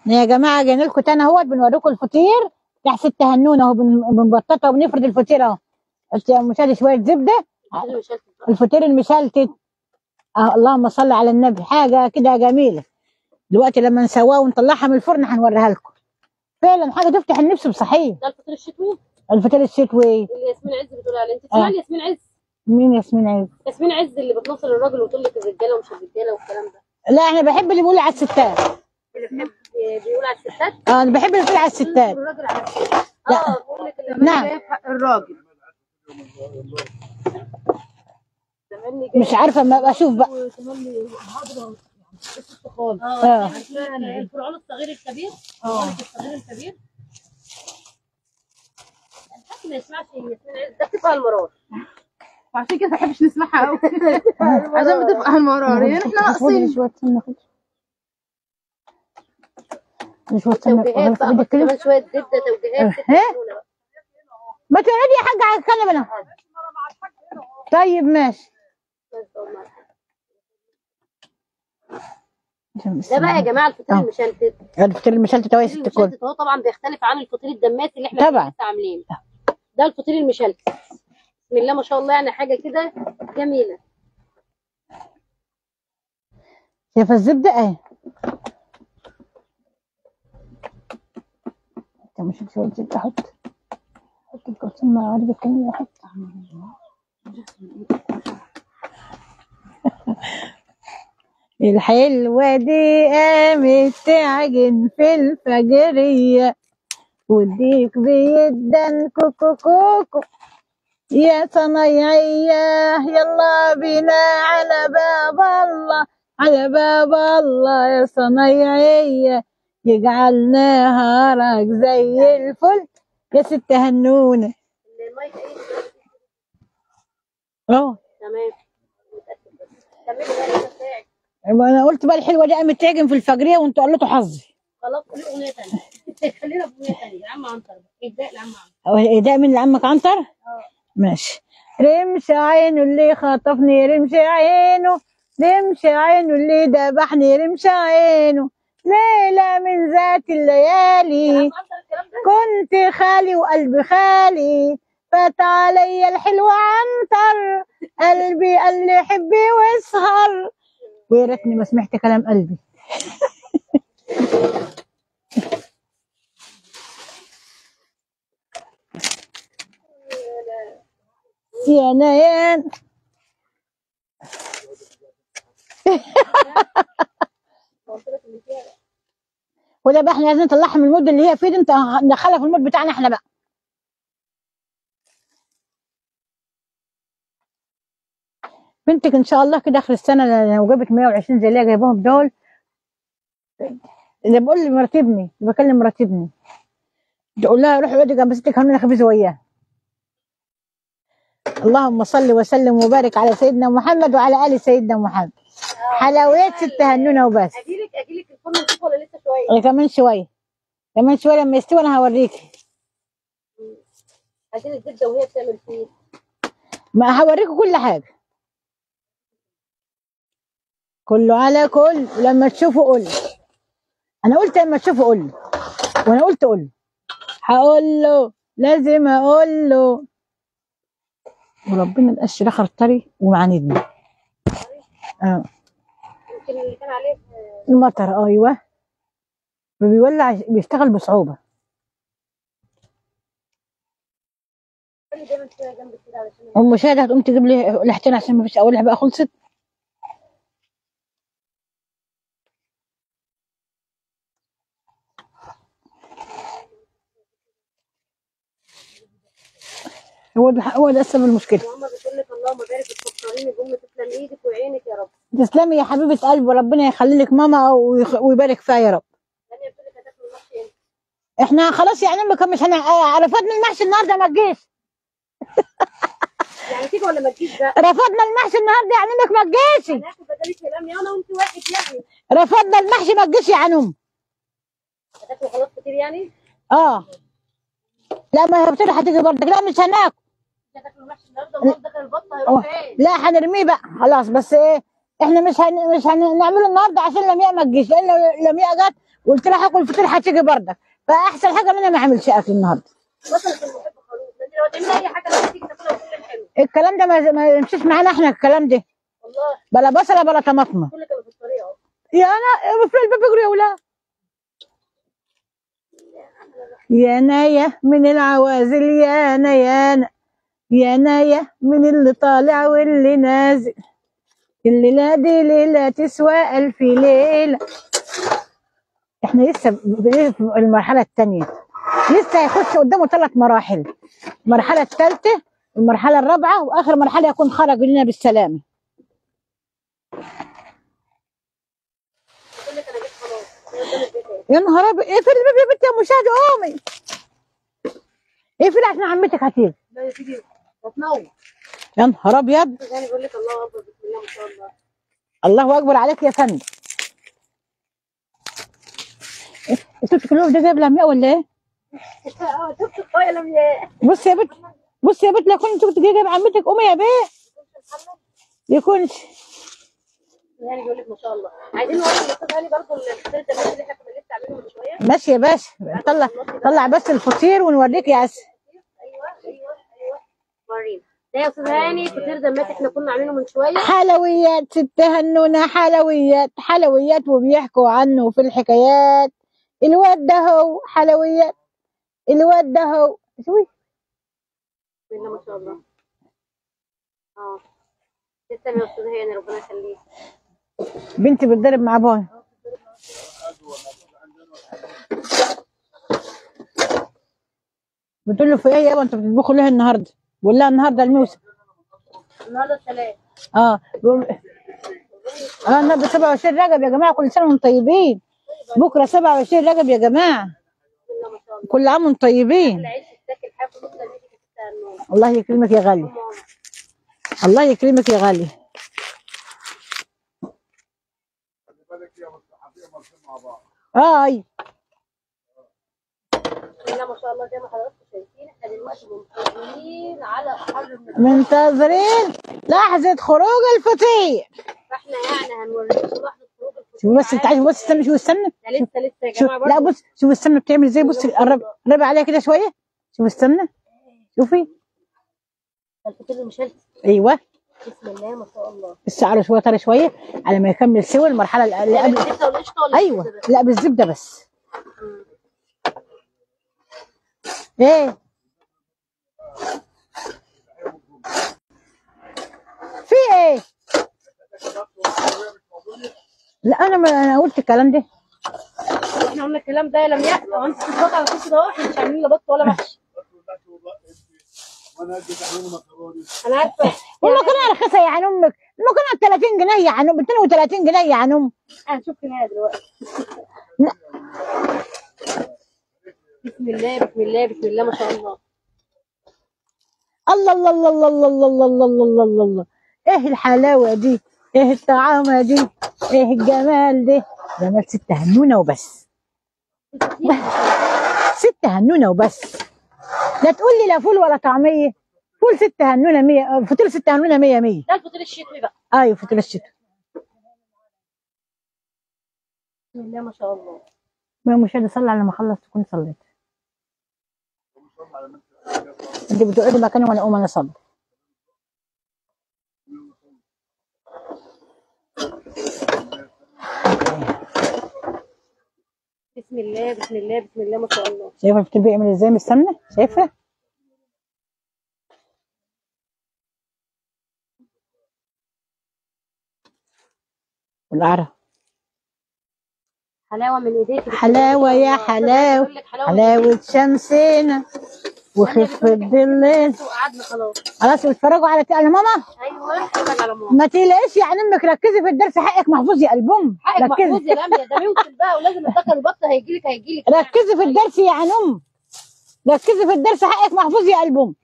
يا جماعه جايين لكم تاني اهوت بنوريكم الفطير بتاع ست هنونه اهو بن- بنبططها وبنفرد الفطير اهو قلت يا مشاهد شويه زبده الفطير المشلتت بقى. الفطير المشلتت اه اللهم صل على النبي حاجه كده جميله دلوقتي لما نسواه ونطلعها من الفرن هنوريها لكم فعلا حاجه تفتح النفس بصحيح ده الفطير الشتوي الفطير الشتوي اللي ياسمين عز بتقول عليه انت تسمعي ياسمين عز مين ياسمين عز ياسمين عز اللي بتنصر الراجل وتقول لك الرجاله ومش الرجاله والكلام ده لا انا بحب اللي بيقول على الستات اللي بيحب بيقول على الستات اه انا بحب اللي بيقول على الستات الراجل على الستات لا. اه بقول لك اللي نعم جاي في حق الراجل زماني جاي مش عارفه ما بشوف بقى وتملي حاضره خالص اه اه الفرعون الصغير الكبير الفرعون الصغير الكبير الحاج ما يسمعش ياسمين عز ده بتبقى المرار وعشان كده ما بحبش نسمعها قوي عشان بتبقى المرار يعني احنا ناقصين شويه سمنه خد شويه سمنه توجيهات بقى خد حط كده كمان شويه زبده توجيهات ست ها؟ زيتونة بقى. ما تقعدي يا حاجه على الكنبه انا طيب ماشي بس والله. ده بقى يا جماعه الفطير آه. المشلتت الفطير المشلتت اهو يا الفطير ست الكل المشلتت هو طبعا بيختلف عن الفطير الدماسي اللي احنا طبعا. لسه عاملينه ده الفطير المشلتت بسم الله ما شاء الله يعني حاجه كده جميله شايفه الزبده اهي طب مش شويه زبده احط احط الكرتون مع عارف الكلمه احط الحلوة دي قامت تعجن في الفجرية والديك بيدن كوكو كوكو يا صنايعية يلا بينا على باب الله على باب الله يا صنايعية يجعل نهارك زي الفل يا ست هنونة المايك ايه اه تمام متأكد بس. كملي بقى الأغنية بتاعك. انا قلت بقى الحلوة دي قامت تعجن في الفجرية وانتوا قلتوا حظي خلاص قولي اغنيه ثانيه خلينا في اغنيه ثانيه يا عم عنتر بقى ابداء لعم عنتر أو ده من اللي عمك عنتر اه ماشي رمش عينه اللي خطفني رمش عينه رمش عينه اللي ذبحني رمش عينه ليلة من ذات الليالي عم عنتر الكلام ده كنت خالي وقلبي خالي فات عليا الحلو عنتر قلبي قال لي حبي واسهر ويا ريتني ما سمعت كلام قلبي يا نيان قلت لك اللي فيها وده بقى احنا لازم نطلعها من المود اللي هي فيه دي انت ندخلها في المود بتاعنا احنا بقى بنتك ان شاء الله كده اخر السنه لو جابت 120 زي اللي هي جايباهم دول اللي بقول لي مراتبني بكلم مراتبني تقول لها روحي اقعدي جنب ستك هنون خبز وياها اللهم صل وسلم وبارك على سيدنا محمد وعلى ال سيدنا محمد حلويات ست هنونه وبس اجيلك اجيلك الفرن نشوف ولا لسه شويه كمان شويه كمان شويه لما يستوي انا هوريكي عايزين الزبده وهي بتعمل فيه ما هوريكم كل حاجة كله على كل ولما تشوفوا قول انا قلت لما تشوفوا قول وانا قلت قول هقول له لازم اقول له وربنا القش الاخر طري ومعاندني اه يمكن اللي كان عليه في- المطر ايوه بيولع بيشتغل بصعوبة خلي دايما شويه جنبك كده علشان ام شاهد هتقوم تجيب لي لحتين عشان ما فيش اولها بقى خلصت هو ده هو ده سبب المشكله ماما بتقول لك اللهم بارك بتفكريني جمله تسلم ايدك وعينك يا رب تسلمي يا حبيبه قلبي وربنا يخلي لك ماما ويخ- ويبارك فيها يا رب ثانيه بتقول لك هتاكل المحشي امتى احنا خلاص يعني امك مش هن... آه، رفضنا المحشي النهارده ما تجيش يعني تيجي ولا ما تجيش بقى رفضنا المحشي النهارده يعني امك ما تجيش هناخد بدل كلام يا انا وانت واحد يعني رفضنا المحشي ما تجيش يا عنوم هتاكلوا خلاص كتير يعني اه لا ما هي بتقول هتيجي برضك لا مش هناكل هتاكلوا محشي النهارده وخلاص دخل البطه أوه. هيروح فين لا هنرميه بقى خلاص بس ايه احنا مش هن... مش هنعمله النهارده عشان لمياء ما تجيش لان لو لمياء جت قلت لها هاكل فطير هتيجي بردك فاحسن حاجه ان انا ما اعملش اكل النهارده بصل في المحب خروف انت لو تعملي اي حاجه لما تيجي تاكلها وكل حلو الكلام ده ما, ما يمشيش معانا احنا الكلام ده والله بلا بصله بلا طماطمه كل كانوا في الطريق اهو يا انا في الباب بيجروا يا ولاد يا نايا من العوازل يا نايا يا نايا من اللي طالع واللي نازل الليلة دي ليلة تسوى ألف ليلة احنا لسه ب- في المرحلة الثانية لسه هيخش قدامه ثلاث مراحل المرحلة الثالثة المرحلة الرابعة وآخر مرحلة يكون خرج لنا بالسلامة كل كان جيت خلاص هي قدام البيت اهي يا نهار ابيض اقفل الباب يا بنت يا مشاهد قومي اقفل عشان عمتك هتيجي لا تيجي هتنور يا نهار ابيض يعني بيقول لك الله اكبر بسم الله ما شاء الله الله اكبر عليك يا فندم انتوا بتتكلموا ده جايب لمياء ولا ايه؟ اه شفت الطاية لم ي- بص يا بنت بص يا بنت لو كنت انت كنت جايب عمتك قومي يا بيه يكونش يعني بيقول لك ما شاء الله عايزين نوري الاستاذ هاني برضه الفطير الدبابيس اللي احنا كنا لسه عاملينه من شويه ماشي يا باشا طلع طلع بس الفطير ونوريك يا عسل ايوه ايوه ايوه ورينا ده يا استاذ هاني فطير دمات احنا كنا عاملينه من شويه حلويات ست هنونة حلويات حلويات وبيحكوا عنه في الحكايات الواد ده هو حلويات الواد ده هو شوي بسم الله ما شاء الله اه تسلم يا استاذ هاني ربنا يخليك بنتي بتضرب مع ابوها بتقول له في ايه يابا انتوا بتطبخوا ليه النهارده؟ بقول لها النهارده الموسم النهارده الثلاث اه بقول- اه النهارده 27 رجب يا جماعه كل سنه وانتم طيبين بكره 27 رجب يا جماعه بسم الله ما شاء الله كل عام وانتم طيبين العيش يتاكل حاجه تسلم ايدك يا ست هنون الله يكرمك يا غالي ماما الله يكرمك يا غالي اه اي بسم الله ما شاء الله زي ما حضراتكم شايفين احنا دلوقتي منتظرين على حر من منتظرين لحظه خروج الفطير فاحنا يعني هنوريكم لحظه خروج الفطور شوف بس انت عايز بص استنى شوف السمنه ده لسه لسه يا شوف جماعه لا برضه بص شوف السمنه بتعمل ازاي بص قرب قرب عليها كده شويه شوف السمنه شوفي الفطير المشلتت ايوه بسم الله ما شاء الله السعر شويه طري شويه على ما يكمل سوى المرحله اللي قبل الزبده والقشطه ولا ايوه الزبدة بس؟ لا بالزبده بس مم. ايه في ايه لا انا ما انا قلت الكلام ده احنا قلنا الكلام ده لم يأتي هو انت بتتفرج على القصه ده احنا مش عاملين لا بط ولا محشي انا عارفه والمكرونه رخيصه يا عن امك المكرونه ب 30 جنيه يا عن ام ب 32 جنيه يا عن ام هنشوف هنا دلوقتي لا. بسم الله بسم الله بسم الله ما شاء الله الله الله الله الله الله الله الله الله الله الله الله ايه الحلاوه دي ايه الطعامه دي ايه الجمال ده جمال ست هنونه وبس ست هنونه وبس لا تقول لي لا فول ولا طعميه فول ست هنونه 100 فطير ست هنونه 100 100 ده الفطير الشتوي بقى ايوه فطير الشتاء بسم الله ما شاء الله ما مش قادر اصلي على ما اخلص تكون صليت انت بتقعدي مكاني وانا اقوم انا اصلي بسم الله بسم الله بسم الله ما شاء الله شايفه الفطير بيعمل ازاي من السمنه شايفه والقعره حلاوه من ايديك حلاوه يا حلاوه بقول لك حلاوه حلاوه شمسنا وخفة ظلنا وقعدنا خلاص خلاص بيتفرجوا على انا ماما ايوه اتفرج على ماما ما تقلقيش يعني امك ركزي في الدرس حقك محفوظ يا قلبهم حقك محفوظ ركزي يا لميا ده موسم بقى ولازم الذكر البط هيجي لك هيجي لك ركزي في الدرس يا عن ام ركزي في الدرس حقك محفوظ يا قلبهم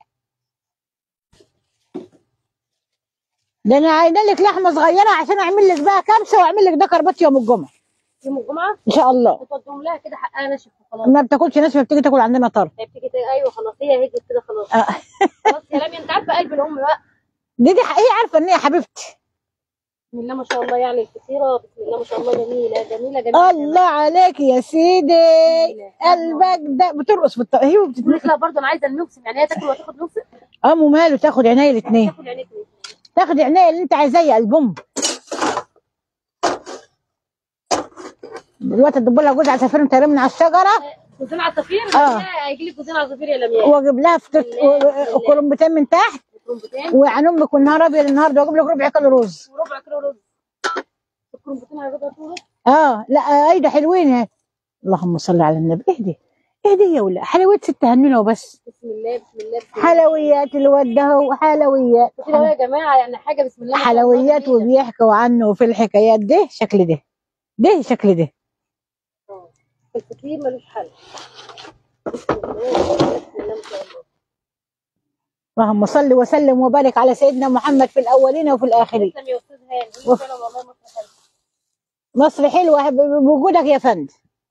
ده انا عاينه لك لحمه صغيره عشان اعمل لك بقى كبسه واعمل لك ده كربات يوم الجمعه يوم الجمعه ان شاء الله بتوديهم لها كده حقها ناشف وخلاص ما بتاكلش ناس بتيجي تاكل عندنا طرف هي بتيجي تق- ايوه خلاص هي هدت كده خلاص آه. خلاص يا لميا انت عارفه قلب الام بقى دي دي هي عارفه ان هي حبيبتي بسم الله ما شاء الله يعني الفطيره بسم الله ما شاء الله جميله جميله جميله الله عليك يا سيدي قلبك ده بترقص بالط... هي بقول بتتنقل لك لا برضه انا عايزه الموسم يعني هي تاكل وتاخد موسم اه ماله تاخد عينيا الاثنين تاكل عينيك ليه؟ تاخد عينيا اللي انت عايزاه يا البوم دلوقتي تدب لها جوز عصافير مطيرين من على الشجره جوزين عصافير آه. هيجي لك جوزين عصافير يا لمياء واجيب لها فطير وكرنبتين من تحت كرومبتين وعن امك والنهار ابيض النهارده واجيب لك ربع كيلو رز وربع كيلو رز الكرومبتين هياخدها طول اه لا ايده حلوين اهي اللهم صل على النبي اهدي اهدي يا ولا حلويات ست هنونه وبس بسم الله بسم الله بسم الله حلويات الواد ده هو حلويات كده يا جماعه يعني حاجه بسم الله ما شاء الله حلويات جميلة. وبيحكوا عنه في الحكايات ده شكل ده ده شكل ده آه. الفطير ملوش حل بسم الله بسم الله ما شاء الله اللهم صل وسلم وبارك على سيدنا محمد في الاولين وفي الاخرين تسلم يا استاذ هاني وف- فعلا والله مصر حلوه مصر حلوه ب- بوجودك يا فندم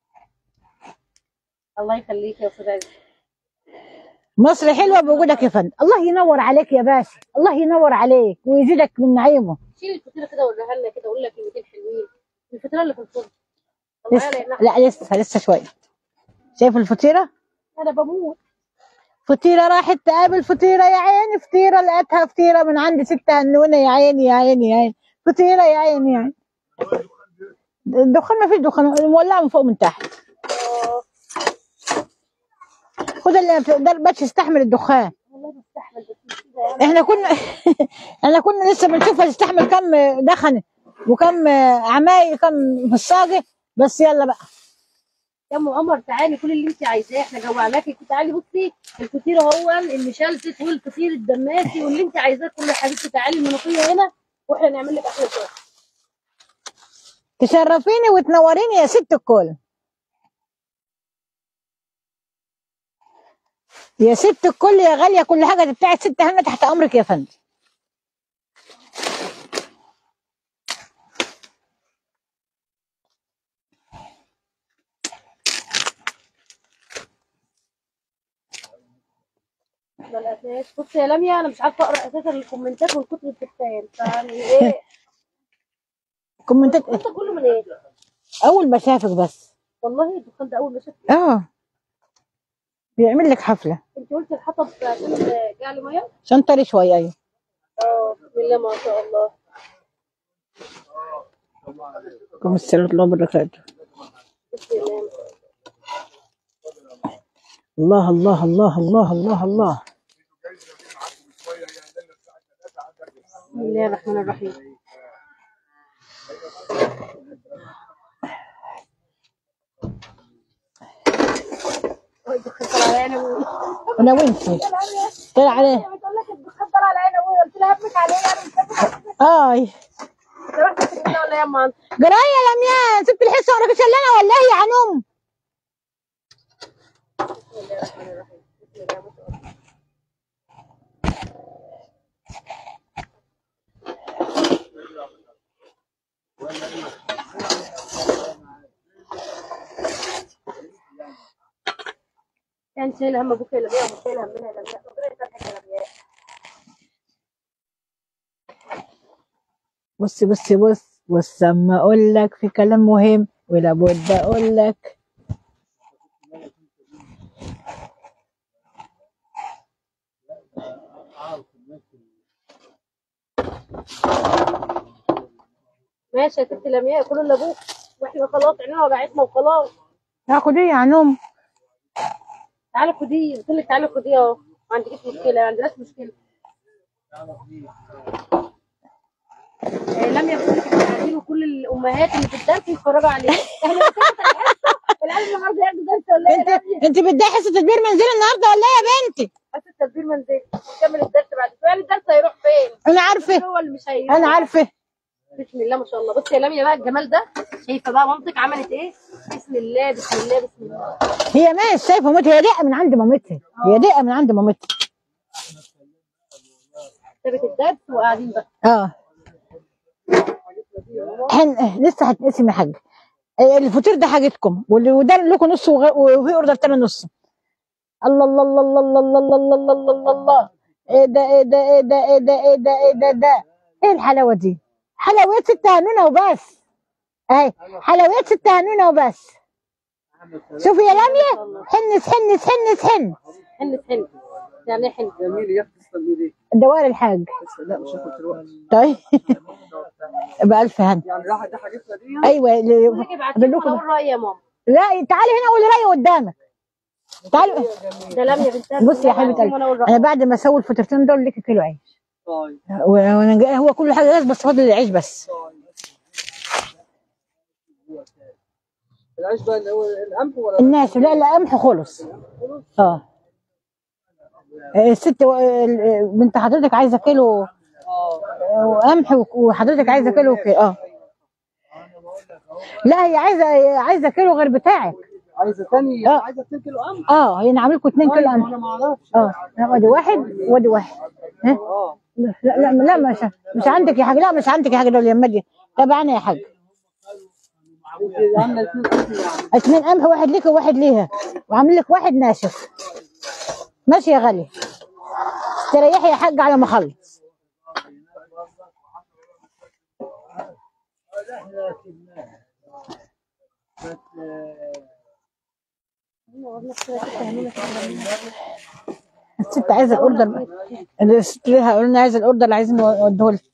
الله يخليك يا استاذ عز مصر حلوه بوجودك يا فندم الله ينور عليك يا باشا الله ينور عليك ويزيدك من نعيمه شيل الفطيره كده ووريها لنا كده قول لك كلمتين حلوين الفطيره اللي في الفرن الله لسه يعلى لا لسه لسه شويه شايف الفطيره انا بموت فطيره راحت تقابل فطيره يا عيني فطيره لقيتها فطيره من عند ست هنونه يا عيني يا عيني يا عيني فطيره يا عيني يا عيني الدخان ما فيش دخان مولعه من فوق من تحت آه، خد اللي ما بتقدرش تستحمل الدخان والله بستحمل بس مش كده يعني احنا كنا احنا كنا لسه بنشوفها تستحمل كم دخن وكم عمايل كم في الصاجه بس يلا بقى يا ام عمر تعالي كل اللي انت عايزاه احنا جوعناكي تعالي بصي الفطير هو المشلتت والفطير الدماسي واللي انت عايزاه كل حبيبتي تعالي المنوفيه هنا واحنا نعمل لك احلى شغل تشرفيني وتنوريني يا ست الكل يا ست الكل يا غاليه كل حاجه بتاعت ست هنا تحت امرك يا فندم ده الاساس بصي يا لميا انا مش عارفه اقرا اساسا الكومنتات والكتب بتتكلم فيعني ايه كومنتات انت كله من ايه؟ اول ما شافك بس والله الدخان ده اول ما شفت اه بيعمل لك حفله انت قلت الحطب عشان جعل ميه؟ عشان طري شويه ايوه اه بسم الله ما شاء الله كم السلام الله وبركاته بسم الله الله الله الله الله الله الله بسم الله الرحمن الرحيم اوه الدخان طلع على عيني ابوي انا وانتي طلع عليه بتقول لك الدخان طلع على عيني ابوي قلت لها همك عليه انا مش همك اي رحت كده ولا يا اما جرايه يا لميان سبت الحصه وراك شلانه ولا ايه يا عنوم بسم الله الرحمن الرحيم بسم الله ما شاء الله يعني شايل هم ابوك يا لبيع ومش شايل همنا يا لبيع ربنا يسامحك يا لبيع بص بص بص بص اما اقول لك في كلام مهم ولابد اقول لك ماشي يا ست لمياء كلوا اللي ابوك واحنا خلاص عينينا وجعتنا وخلاص هاخد ايه يا عنوم تعالى خديه قلت لك تعالى خديه اهو ما عندكيش مشكله ما عندناش مشكله آه، لم يكن لك التعديل وكل الامهات اللي في الدرس يتفرجوا عليه احنا بنتكلم عن الحصه العيال النهارده ياخدوا درس ولا ايه انت يا لميا؟ انت بدي حصه تدبير منزل النهارده ولا ايه يا بنتي حصه تدبير منزل نكمل الدرس بعد شويه يعني الدرس هيروح فين؟ انا عارفه هو اللي مش هيروح انا عارفه بسم الله ما شاء الله بصي يا لميا بقى الجمال ده شايفه بقى مامتك عملت ايه؟ بسم الله بسم الله بسم الله هي مش شايفه مامتها هي دقه من عند مامتها هي دقه من عند مامتها سابت الدرس وقاعدين بقى اه احنا لسه هتنقسم يا حاج آه، الفطير ده حاجتكم واللي وده لكم نص وغ- وفي اوردر تاني نص الله الله الله الله الله الله الله الله الله الله الله ايه ده ايه ده ايه ده ايه ده ايه ده ايه ده ده ايه الحلاوه دي حلويات ست هنونه وبس اهي حلويات ست هنونه وبس شوفي يا لميا حنس حنس حنس حن حنة حنة يعني ايه حنة جميل يا اختي تسلم ايديك دوار الحاج بس لا مش هاخد دلوقتي طيب بألف هن يعني راح دي حاجتنا دي ايوه ل- تيجي ابعت أقول لي لكم. وانا اقول رايي يا ماما لا تعالي هنا قولي رأيي قدامك تعالي ده لم يا بنتها بصي يا حبيبه قلبي وانا اقول انا رايي بعد ما اسوي الفطيرتين دول ليكي كيلو عيش طيب و- وانا جاي- هو كل حاجه جاهز بس فاضل العيش بس العيش بقى اللي هو القمح ولا الناس لا لا قمح خلص اه الست و- ال- بنت حضرتك عايزه كيلو اه قمح وحضرتك عايزه كيلو كي اه لا هي عايزه عايزه كيلو غير بتاعك عايزه تاني آه. عايزه 2 كيلو قمح اه هي عامل لكم 2 كيلو طيب، قمح انا ما اعرفش اه ادي واحد وادي واحد ها اه لا لا لا مش مش عندك يا حاج لا مش عندك يا حاج دول يا مدي تبعنا يا حاج انت عامله 2 قمح يعني اثنين قمح واحد ليك وواحد ليها وعامل لك واحد ناشف ماشي يا غالي استريحي يا حاج على ما اخلص الست عايزه الاوردر بقى. الست لها قلنا عايزه الاوردر اللي عايزين نوديه لها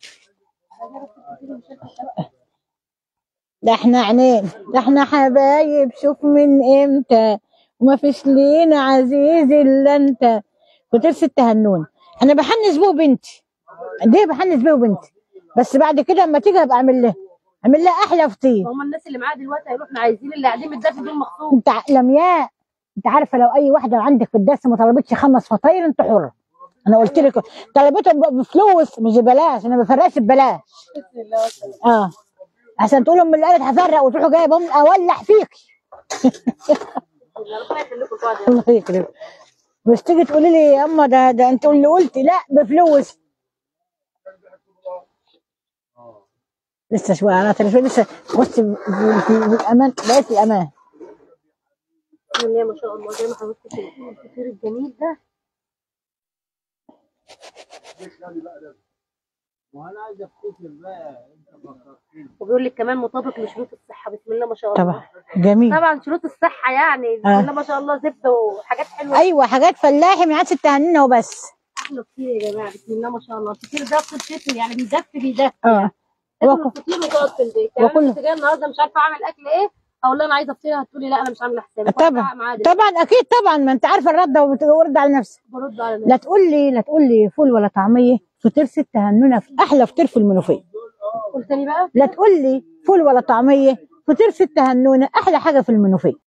ده احنا عنين ده احنا حبايب شوف من امتى وما فيش لينا عزيز الا انت كنت ست هنون انا بحنس بيه بنتي ليه بحنس بيه بنتي بس بعد كده اما تيجي ابقى اعمل لها اعمل لها احلى فطير هم الناس اللي معايا دلوقتي هيقولوا احنا عايزين اللي قاعدين بالدرس دول مخصوص انت ع- لمياء انت عارفه لو اي واحده عندك في الدرس ما طلبتش خمس فطاير انت حره انا قلت لك طلبتهم ب- بفلوس مش ببلاش انا ما بفرقش ببلاش اه عشان تقولوا من اللي قالت هفرق وتروحوا جايبهم اولع فيكي ربنا يخليكم لبعض يا الله يكرمك بس تيجي تقولي لي يا اما ده ده انت اللي قلتي لا بفلوس لسه شويه على تليفون لسه بصي في, في, في الامان بقيت الامان بسم الله ما شاء الله زي ما حضرتك شايفين الفطير الجميل ده وانا عايز افتكر بقى انت فكرتني وبيقول لك كمان مطابق لشروط الصحه بسم الله ما شاء الله طبعا جميل طبعا شروط الصحه يعني بسم آه. الله ما شاء الله زبده وحاجات حلوه ايوه حاجات فلاحي من عاد ست هنينه وبس احلى فطير يا جماعه بسم الله ما شاء الله الفطير ده فطير شتوي يعني بيدفي بيدفي اه تاكل وكل- الفطير وتقعد في البيت يعني وكل- انا كنت جايه النهارده مش عارفه اعمل اكل ايه اقول لها انا عايزه فطير هتقولي لا انا مش عامله حسابي طبعا معاها دلوقتي. طبعا اكيد طبعا ما انت عارفه الرده وبترد على نفسك برد على لا الناس تقول لي لا تقول لي فول ولا طعميه فطير ست هنونه في احلى فطير في المنوفيه قلت لي بقى لا تقول لي فول ولا طعميه فطير ست هنونه احلى حاجه في المنوفيه